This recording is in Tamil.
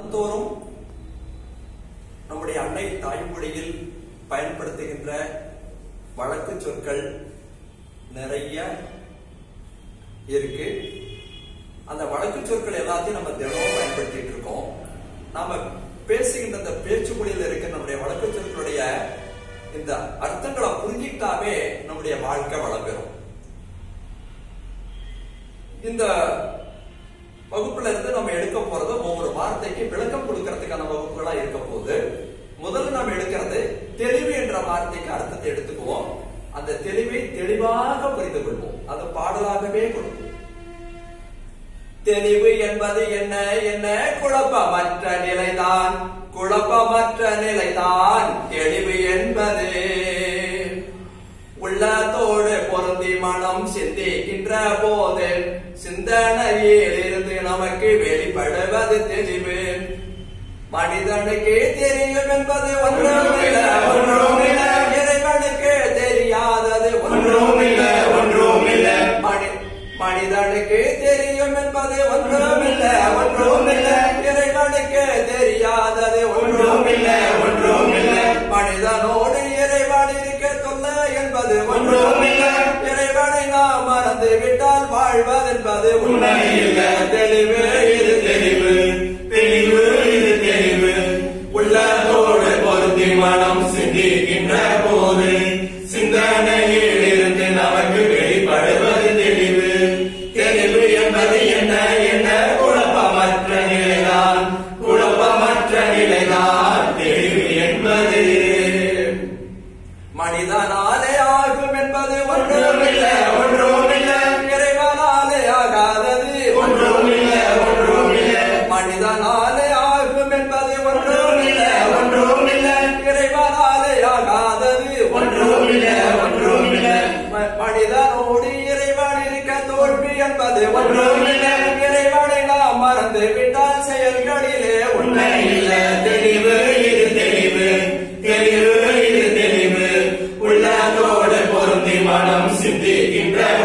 தினந்தோறும் நம்முடைய அன்னை தாய்மொழியில் பயன்படுத்துகின்ற வழக்கு சொற்கள் நிறைய இருக்கு அந்த வழக்கு சொற்கள் எல்லாத்தையும் நம்ம தினமும் பயன்படுத்திட்டு இருக்கோம் நாம பேசுகின்ற இந்த பேச்சு மொழியில் இருக்க நம்முடைய வழக்கு சொற்களுடைய இந்த அர்த்தங்களை புரிஞ்சிட்டாவே நம்முடைய வாழ்க்கை வளம் பெறும் இந்த வகுப்புல இருந்து நம்ம எடுக்க போறது ஒவ்வொரு வார்த்தைக்கு விளக்கம் கொடுக்கறதுக்கான வகுப்புகளா இருக்க போகுது முதல்ல நம்ம எடுக்கிறது தெளிவு என்ற வார்த்தைக்கு அர்த்தத்தை எடுத்துக்குவோம் அந்த தெளிவை தெளிவாக புரிந்து கொள்வோம் அது பாடலாகவே கொடுப்போம் தெளிவு என்பது என்ன என்ன குழப்பமற்ற நிலைதான் குழப்பமற்ற நிலைதான் தெளிவு என்பது உள்ளத்தோடு பொருந்தி மனம் சிந்திக்கின்ற போது சிந்தனையில் இருந்து நமக்கு வெளிப்படுவது தெளிவு மனிதனுக்கு தெரியும் என்பது ஒன்றுமில்ல ஒன்றுமில்ல இறைவனுக்கு தெரியாதது ஒன்றுமில்ல ஒன்றுமில்ல மனி மனிதனுக்கு தெரியும் என்பது ஒன்றுமில்ல ஒன்றுமில்ல இறைவனுக்கு தெரியாதது ஒன்றுமில்ல ஒன்றுமில்ல மனிதனோடு இறைவன் இருக்க சொல்ல என்பது ஒன்றுமில்ல இறைவனை நாம் மறந்து விட்டால் வாழ்வதென்பது உண்மை இல்ல தெளிவு இது தெளிவு தெளிவு இது தெளிவு உள்ளத்தோடு பொருந்தி மனம் சிந்திக்கின்ற போது சிந்தனையில் இருந்து நமக்கு வெளிப்படுவது தெளிவு தெளிவு என்பது என்ன என்ன குழப்பமற்ற நிலைதான் குழப்பமற்ற நிலைதான் தெளிவு என்பது மனிதனாலே ஆகும் என்பது ஒன்றுமில்ல ஒன்றுமில்ல இறைவனாலே ஆகாதது ஒன்றுமில்ல ஒன்றுமில்ல மனிதனாலே ஆகும் என்பது ஒன்றுமில்ல ஒன்றுமில்ல இறைவனாலே ஆகாதது ஒன்றுமில்ல ஒன்றுமில்ல ம- மனிதனோடு இறைவன் இருக்க தோல்வி என்பது ஒன்றுமில்ல. இறைவனை நாம் மறந்து விட்டால் செயல்களிலே உண்மை இல்ல தெளிவு இது தெளிவு தெளிவு இது தெளிவு உள்ளத்தோடு பொருந்தி மனம் சிந்திக்கின்ற